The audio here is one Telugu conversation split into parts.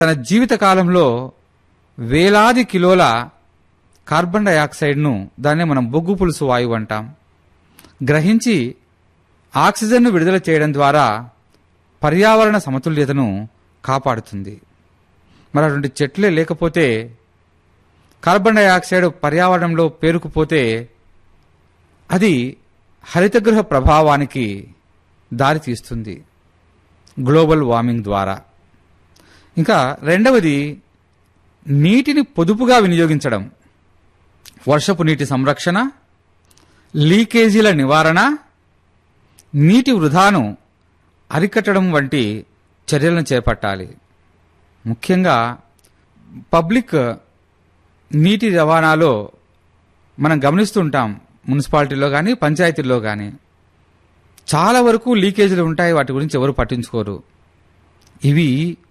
తన జీవిత కాలంలో వేలాది కిలోల కార్బన్ డయాక్సైడ్ను దాన్నే మనం బొగ్గు పులుసు వాయువు అంటాం గ్రహించి ఆక్సిజన్ను విడుదల చేయడం ద్వారా పర్యావరణ సమతుల్యతను కాపాడుతుంది మరి అటువంటి చెట్లే లేకపోతే కార్బన్ డయాక్సైడ్ పర్యావరణంలో పేరుకుపోతే అది హరితగృహ ప్రభావానికి దారితీస్తుంది గ్లోబల్ వార్మింగ్ ద్వారా ఇంకా రెండవది నీటిని పొదుపుగా వినియోగించడం వర్షపు నీటి సంరక్షణ లీకేజీల నివారణ నీటి వృధాను అరికట్టడం వంటి చర్యలను చేపట్టాలి ముఖ్యంగా పబ్లిక్ నీటి రవాణాలో మనం గమనిస్తుంటాం మున్సిపాలిటీలో కానీ పంచాయతీల్లో కానీ చాలా వరకు లీకేజీలు ఉంటాయి వాటి గురించి ఎవరు పట్టించుకోరు ఇవి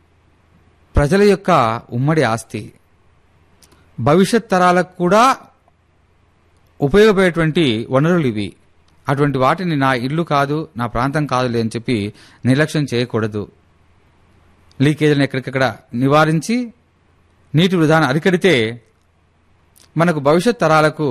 ప్రజల యొక్క ఉమ్మడి ఆస్తి భవిష్యత్ తరాలకు కూడా ఉపయోగపడేటువంటి వనరులు ఇవి అటువంటి వాటిని నా ఇల్లు కాదు నా ప్రాంతం కాదులే అని చెప్పి నిర్లక్ష్యం చేయకూడదు లీకేజీలను ఎక్కడికక్కడ నివారించి నీటి వృధాను అరికడితే మనకు భవిష్యత్ తరాలకు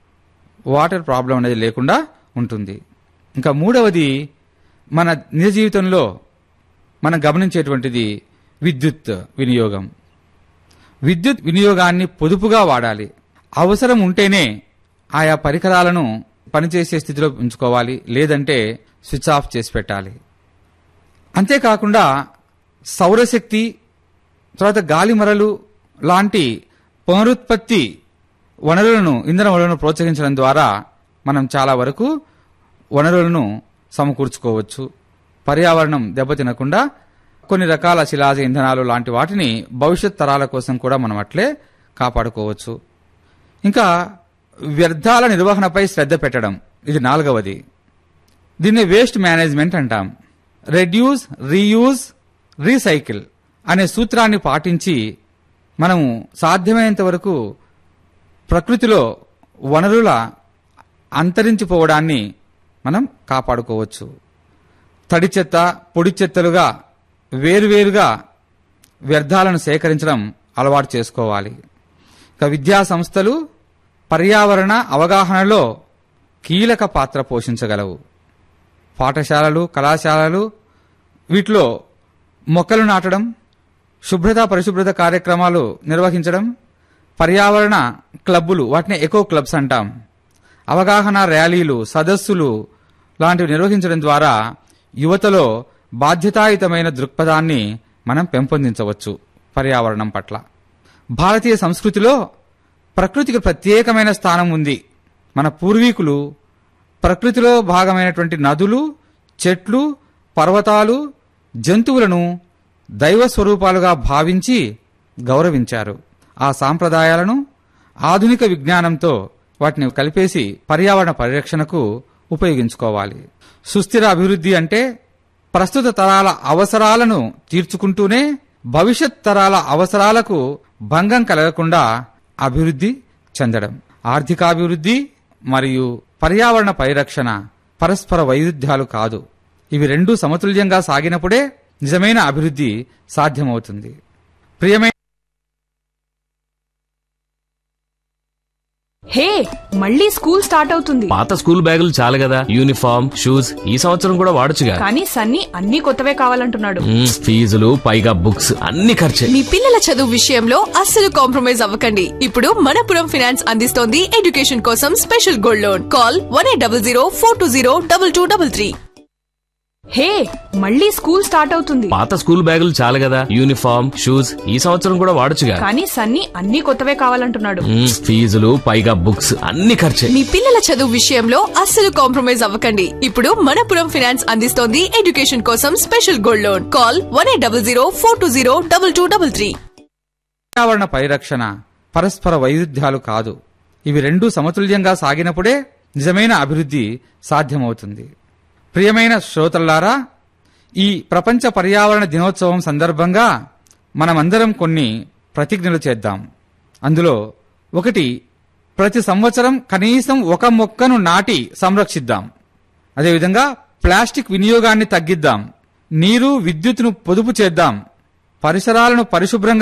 వాటర్ ప్రాబ్లం అనేది లేకుండా ఉంటుంది ఇంకా మూడవది మన నిజ జీవితంలో మనం గమనించేటువంటిది విద్యుత్ వినియోగం విద్యుత్ వినియోగాన్ని పొదుపుగా వాడాలి అవసరం ఉంటేనే ఆయా పరికరాలను పనిచేసే స్థితిలో ఉంచుకోవాలి లేదంటే స్విచ్ ఆఫ్ చేసి పెట్టాలి అంతేకాకుండా సౌరశక్తి తర్వాత గాలి మరలు లాంటి పునరుత్పత్తి వనరులను ఇంధన వనరులను ప్రోత్సహించడం ద్వారా మనం చాలా వరకు వనరులను సమకూర్చుకోవచ్చు పర్యావరణం దెబ్బతినకుండా కొన్ని రకాల శిలాజ ఇంధనాలు లాంటి వాటిని భవిష్యత్ తరాల కోసం కూడా మనం అట్లే కాపాడుకోవచ్చు ఇంకా వ్యర్థాల నిర్వహణపై శ్రద్ధ పెట్టడం ఇది నాలుగవది దీన్ని వేస్ట్ మేనేజ్మెంట్ అంటాం రెడ్యూస్ రీయూజ్ రీసైకిల్ అనే సూత్రాన్ని పాటించి మనము సాధ్యమైనంత వరకు ప్రకృతిలో వనరుల అంతరించిపోవడాన్ని మనం కాపాడుకోవచ్చు తడి చెత్త పొడి చెత్తలుగా వేరువేరుగా వ్యర్థాలను సేకరించడం అలవాటు చేసుకోవాలి ఇక విద్యా సంస్థలు పర్యావరణ అవగాహనలో కీలక పాత్ర పోషించగలవు పాఠశాలలు కళాశాలలు వీటిలో మొక్కలు నాటడం శుభ్రత పరిశుభ్రత కార్యక్రమాలు నిర్వహించడం పర్యావరణ క్లబ్బులు వాటిని ఎకో క్లబ్స్ అంటాం అవగాహన ర్యాలీలు సదస్సులు లాంటివి నిర్వహించడం ద్వారా యువతలో బాధ్యతాయుతమైన దృక్పథాన్ని మనం పెంపొందించవచ్చు పర్యావరణం పట్ల భారతీయ సంస్కృతిలో ప్రకృతికి ప్రత్యేకమైన స్థానం ఉంది మన పూర్వీకులు ప్రకృతిలో భాగమైనటువంటి నదులు చెట్లు పర్వతాలు జంతువులను దైవ స్వరూపాలుగా భావించి గౌరవించారు ఆ సాంప్రదాయాలను ఆధునిక విజ్ఞానంతో వాటిని కలిపేసి పర్యావరణ పరిరక్షణకు ఉపయోగించుకోవాలి సుస్థిర అభివృద్ధి అంటే ప్రస్తుత తరాల అవసరాలను తీర్చుకుంటూనే భవిష్యత్ తరాల అవసరాలకు భంగం కలగకుండా అభివృద్ధి చెందడం ఆర్థికాభివృద్ధి మరియు పర్యావరణ పరిరక్షణ పరస్పర వైరుధ్యాలు కాదు ఇవి రెండూ సమతుల్యంగా సాగినప్పుడే నిజమైన అభివృద్ధి సాధ్యమవుతుంది ప్రియమైన హే మళ్ళీ స్కూల్ స్టార్ట్ అవుతుంది పాత స్కూల్ బ్యాగులు చాలు కదా యూనిఫామ్ షూస్ ఈ సంవత్సరం కూడా వాడొచ్చుగా కానీ సన్నీ అన్ని కొత్తవే కావాలంటున్నాడు మ్మ్, ఫీజులు పైగా బుక్స్ అన్ని ఖర్చే మీ పిల్లల చదువు విషయంలో అస్సలు కాంప్రమైజ్ అవ్వకండి ఇప్పుడు మనపురం ఫైనాన్స్ అందిస్తోంది ఎడ్యుకేషన్ కోసం special gold loan call one eight double zero four two zero double two double three hey మళ్ళీ స్కూల్ స్టార్ట్ అవుతుంది పాత స్కూల్ బ్యాగులు చాలు కదా యూనిఫామ్ షూస్ ఈ సంవత్సరం కూడా వాడొచ్చుగా కానీ సన్నీ అన్ని కొత్తవే కావాలంటున్నాడు మ్మ్, ఫీజులు పైగా బుక్స్ అన్ని ఖర్చే మీ పిల్లల చదువు విషయంలో అస్సలు కాంప్రమైజ్ అవ్వకండి ఇప్పుడు మనపురం ఫైనాన్స్ అందిస్తోంది ఎడ్యుకేషన్ కోసం special gold loan call one eight double zero four two zero double two double three పర్యావరణ పరిరక్షణ పరస్పర వైరుధ్యాలు కాదు ఇవి రెండూ సమతుల్యంగా సాగినప్పుడే నిజమైన అభివృద్ధి సాధ్యమవుతుంది ప్రియమైన శ్రోతల్లారా ఈ ప్రపంచ పర్యావరణ దినోత్సవం సందర్భంగా మనమందరం కొన్ని ప్రతిజ్ఞలు చేద్దాం అందులో ఒకటి ప్రతి సంవత్సరం కనీసం ఒక మొక్కను నాటి సంరక్షిద్దాం అదేవిధంగా ప్లాస్టిక్ వినియోగాన్ని తగ్గిద్దాం నీరు విద్యుత్తును పొదుపు చేద్దాం పరిసరాలను పరిశుభ్రంగా